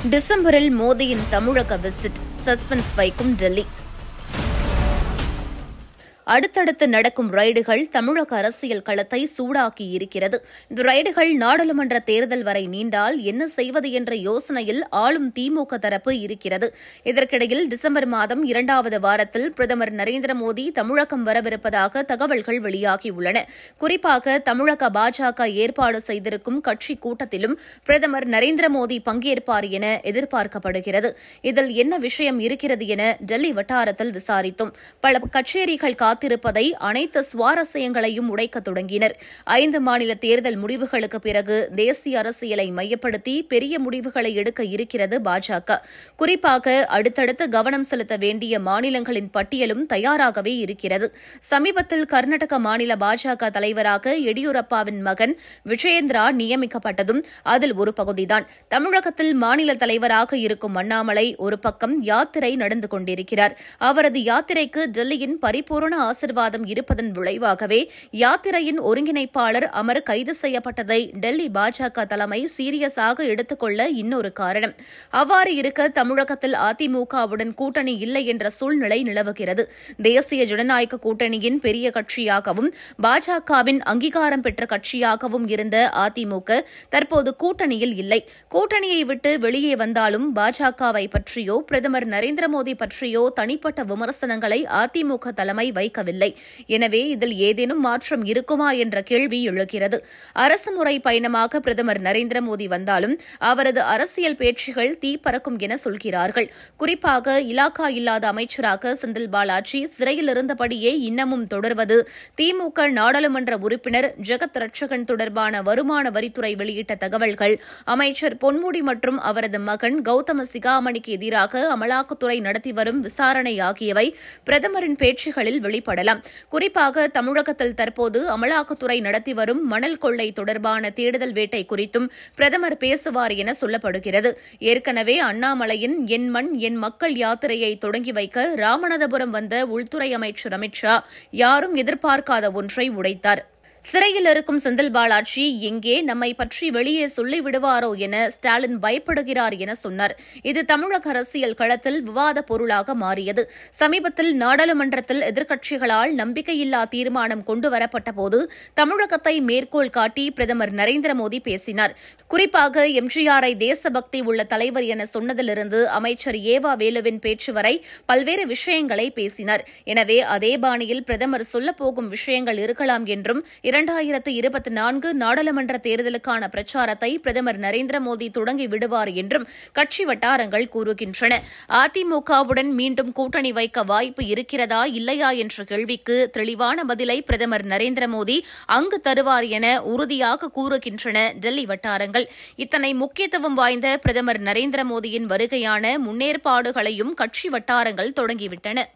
டிசம்பரில் மோடியின் தமிழக விசிட் சஸ்பென்ஸ் வைக்கும் டெல்லி அடுத்தடுத்து நடக்கும் ரைடுகள் தமிழக அரசியல் களத்தை சூடாக்கி இருக்கிறது இந்த ரைடுகள் நாடாளுமன்ற தேர்தல் வரை நீண்டால் என்ன செய்வது என்ற யோசனையில் ஆளும் திமுக தரப்பு இருக்கிறது இதற்கிடையில் டிசம்பர் மாதம் இரண்டாவது வாரத்தில் பிரதமர் நரேந்திர மோடி தமிழகம் வரவிருப்பதாக தகவல்கள் வெளியாகியுள்ளன குறிப்பாக தமிழக பாஜக ஏற்பாடு செய்திருக்கும் கட்சி கூட்டத்திலும் பிரதமர் நரேந்திர மோடி பங்கேற்பார் என எதிர்பார்க்கப்படுகிறது இதில் என்ன விஷயம் இருக்கிறது என டெல்லி வட்டாரத்தில் விசாரித்தோம் பல கச்சேரிகள் காத்திருப்பதை அனைத்து சுவாரஸ்யங்களையும் உடைக்கத் தொடங்கினர் ஐந்து மாநில தேர்தல் முடிவுகளுக்கு பிறகு தேசிய அரசியலை மையப்படுத்தி பெரிய முடிவுகளை எடுக்க இருக்கிறது பாஜக குறிப்பாக அடுத்தடுத்து கவனம் செலுத்த வேண்டிய மாநிலங்களின் பட்டியலும் தயாராகவே இருக்கிறது சமீபத்தில் கர்நாடக மாநில பாஜக தலைவராக எடியூரப்பாவின் மகன் விஜயேந்திரா நியமிக்கப்பட்டதும் அதில் ஒரு பகுதிதான் தமிழகத்தில் மாநில தலைவராக இருக்கும் அண்ணாமலை ஒரு பக்கம் யாத்திரை நடந்து கொண்டிருக்கிறார் அவரது யாத்திரைக்கு டெல்லியின் பரிபூரண ஆசிர்வாதம் இருப்பதன் விளைவாகவே யாத்திரையின் ஒருங்கிணைப்பாளர் அமர் கைது செய்யப்பட்டதை டெல்லி பாஜக தலைமை சீரியஸாக எடுத்துக்கொள்ள இன்னொரு காரணம் அவ்வாறு இருக்க தமிழகத்தில் அதிமுகவுடன் கூட்டணி இல்லை என்ற சூழ்நிலை நிலவுகிறது தேசிய ஜனநாயக கூட்டணியின் பெரிய கட்சியாகவும் பாஜகவின் அங்கீகாரம் பெற்ற கட்சியாகவும் இருந்த அதிமுக தற்போது கூட்டணியில் இல்லை கூட்டணியை விட்டு வெளியே வந்தாலும் பாஜகவை பற்றியோ பிரதமர் நரேந்திர மோடி பற்றியோ தனிப்பட்ட விமர்சனங்களை அதிமுக தலைமை வைக்கவில்லை எனவே இதில் ஏதேனும் மாற்றம் இருக்குமா என்ற கேள்வி எழுகிறது அரசுமுறை பயணமாக பிரதமர் நரேந்திர மோடி வந்தாலும் அவரது அரசியல் பேச்சுகள் தீப்பறக்கும் என சொல்கிறார்கள் குறிப்பாக இலாக்கா இல்லாத அமைச்சராக செந்தில் பாலாஜி சிறையில் இருந்தபடியே இன்னமும் தொடர்வது திமுக நாடாளுமன்ற உறுப்பினர் ஜெகத் ரட்சகன் தொடர்பான வருமான வரித்துறை வெளியிட்ட தகவல்கள் அமைச்சர் பொன்முடி மற்றும் அவரது மகன் கௌதம சிகாமணிக்கு எதிராக அமலாக்கத்துறை நடத்தி வரும் விசாரணை ஆகியவை பிரதமரின் பேச்சுகளில் வெளிப்படலாம் குறிப்பாக தமிழகத்தில் தற்போது அமலாக்கத்துறை நடத்தி வரும் மணல் கொள்ளை தொடர்பான தேடுதல் வேட்டை குறித்தும் பிரதமர் பேசுவார் என சொல்லப்படுகிறது ஏற்கனவே அண்ணாமலையின் என் மண் என் மக்கள் யாத்திரையை தொடங்கி வைக்க ராமநாதபுரம் வந்த உள்துறை அமைச்சர் அமித் ஷா யாரும் எதிர்பார்க்காத ஒன்றை உடைத்தார் சிறையில் இருக்கும் செந்தில் பாலாஜி எங்கே நம்மை பற்றி வெளியே சொல்லி விடுவாரோ என ஸ்டாலின் பயப்படுகிறார் என சொன்னார் இது தமிழக அரசியல் களத்தில் விவாத பொருளாக மாறியது சமீபத்தில் நாடாளுமன்றத்தில் எதிர்க்கட்சிகளால் நம்பிக்கையில்லா தீர்மானம் கொண்டுவரப்பட்ட போது தமிழகத்தை மேற்கோள் காட்டி பிரதமர் நரேந்திர மோடி பேசினார் குறிப்பாக எம்ஜிஆரை தேசபக்தி உள்ள தலைவர் என சொன்னதிலிருந்து அமைச்சர் ஏவா வேலுவின் பேச்சு வரை பல்வேறு விஷயங்களை பேசினார் எனவே அதே பாணியில் பிரதமர் சொல்லப்போகும் விஷயங்கள் இருக்கலாம் என்றும் இரண்டாயிரத்து இருபத்தி நான்கு நாடாளுமன்ற தேர்தலுக்கான பிரச்சாரத்தை பிரதமர் நரேந்திர மோடி தொடங்கி விடுவார் என்றும் கட்சி வட்டாரங்கள் கூறுகின்றன அதிமுகவுடன் மீண்டும் கூட்டணி வைக்க வாய்ப்பு இருக்கிறதா இல்லையா என்ற கேள்விக்கு தெளிவான பதிலை பிரதமர் நரேந்திர மோடி அங்கு தருவார் என உறுதியாக கூறுகின்றன டெல்லி வட்டாரங்கள் இத்தனை முக்கியத்துவம் வாய்ந்த பிரதமர் நரேந்திர மோடியின் வருகையான முன்னேற்பாடுகளையும் கட்சி வட்டாரங்கள் தொடங்கிவிட்டன